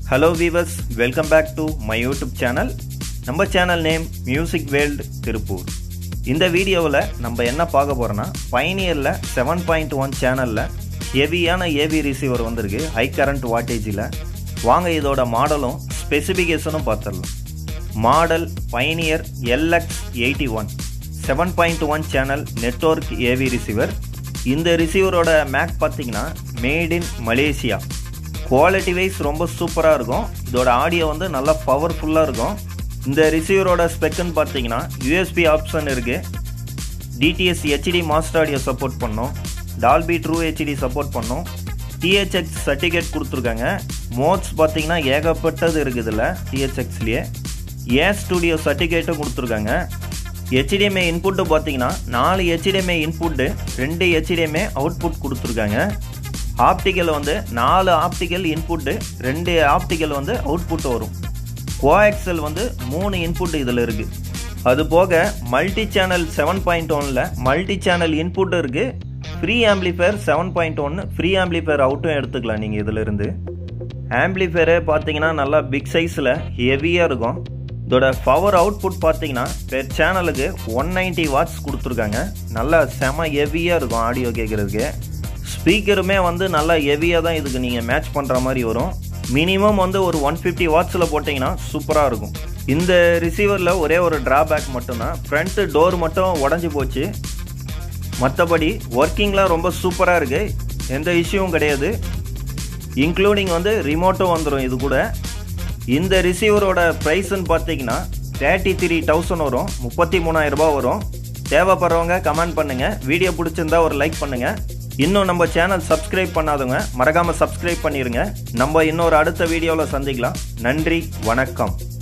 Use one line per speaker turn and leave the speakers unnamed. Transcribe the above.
hello viewers welcome back to my YouTube channel நம்ம channel name music world Tiruppur இந்த வீடியோவில் நம்ம என்ன பார்க்க போகிறோன்னா பைனியரில் செவன் பாயிண்ட் ஒன் சேனலில் ஹெவியான ஏவி ரிசீவர் வந்திருக்கு ஹை கரண்ட் வாட்டேஜில் வாங்க இதோட மாடலும் ஸ்பெசிஃபிகேஷனும் பார்த்துடலாம் model Pioneer LX eighty one seven point one channel network AV receiver இந்த ரிசீவரோட மேக் பார்த்தீங்கன்னா made in Malaysia quality wise ரொம்ப சூப்பராக இருக்கும் இதோட ஆடியோ வந்து நல்லா பவர்ஃபுல்லாக இருக்கும் இந்த ரிசீவரோட ஸ்பெக்குன்னு பார்த்தீங்கன்னா யூஎஸ்பி ஆப்ஷன் இருக்குது DTS HD master audio support பண்ணோம் டால்பி ட்ரூ ஹெச்டி சப்போர்ட் பண்ணோம் டிஹெச்எக்ஸ் சர்டிஃபிகேட் கொடுத்துருக்காங்க மோட்ஸ் பார்த்தீங்கன்னா ஏகப்பட்டது இருக்குது இதில் டிஹெச்எக்ஸ்லேயே ஏ ஸ்டுடியோ சர்டிஃபிகேட்டும் கொடுத்துருக்காங்க ஹெச்டிஎம்ஐ இன்புட்டு பார்த்தீங்கன்னா நாலு ஹெச்டிஎம்ஐ இன்புட்டு ரெண்டு ஹெச்டிஎம்ஐ அவுட்புட் கொடுத்துருக்காங்க ஆப்டிக்கல் வந்து நாலு ஆப்டிக்கல் இன்புட்டு ரெண்டு ஆப்டிக்கல் வந்து அவுட்புட் வரும் கோஎக்ஸல் வந்து மூணு இன்புட் இதில் இருக்குது அது போக மல்டி சேனல் செவன் பாயிண்ட் ஒனில் மல்டி சேனல் இன்புட் இருக்குது ஃப்ரீ ஆம்ப்ளிஃபயர் செவன் பாயிண்ட் ஒன்று ஃப்ரீ ஆம்ப்ளிஃபயர் அவுட்டும் எடுத்துக்கலாம் நீங்கள் இதிலிருந்து ஆம்ப்ளிஃபயரே பார்த்தீங்கன்னா நல்லா பிக் சைஸில் ஹெவியாக இருக்கும் இதோட பவர் அவுட்புட் பார்த்தீங்கன்னா பெர் சேனலுக்கு ஒன் நைன்ட்டி வாட்ஸ் கொடுத்துருக்காங்க நல்லா செம ஹெவியாக இருக்கும் ஆடியோ கேட்குறதுக்கு ஸ்பீக்கருமே வந்து நல்லா ஹெவியாக தான் இதுக்கு நீங்கள் மேட்ச் பண்ணுற மாதிரி வரும் மினிமம் வந்து ஒரு ஒன் ஃபிஃப்டி வாட்ஸில் போட்டிங்கன்னா சூப்பராக இருக்கும் இந்த ரிசீவரில் ஒரே ஒரு ட்ராபேக் மட்டும்தான் ஃப்ரண்ட்டு டோர் மட்டும் உடஞ்சி போச்சு மற்றபடி ஒர்க்கிங்லாம் ரொம்ப சூப்பராக இருக்குது எந்த இஷ்யூவும் கிடையாது இன்க்ளூடிங் வந்து ரிமோட்டும் வந்துடும் இது கூட இந்த ரிசீவரோட ப்ரைஸ்ன்னு பார்த்தீங்கன்னா தேர்ட்டி த்ரீ தௌசண்ட் வரும் முப்பத்தி மூணாயிரரூபா வரும் தேவைப்படுறவங்க கமெண்ட் பண்ணுங்கள் வீடியோ பிடிச்சிருந்தா ஒரு லைக் பண்ணுங்கள் இன்னும் நம்ம சேனல் சப்ஸ்கிரைப் பண்ணாதவங்க மறக்காமல் சப்ஸ்கிரைப் பண்ணிடுங்க நம்ம இன்னொரு அடுத்த வீடியோவில் சந்திக்கலாம் நன்றி வணக்கம்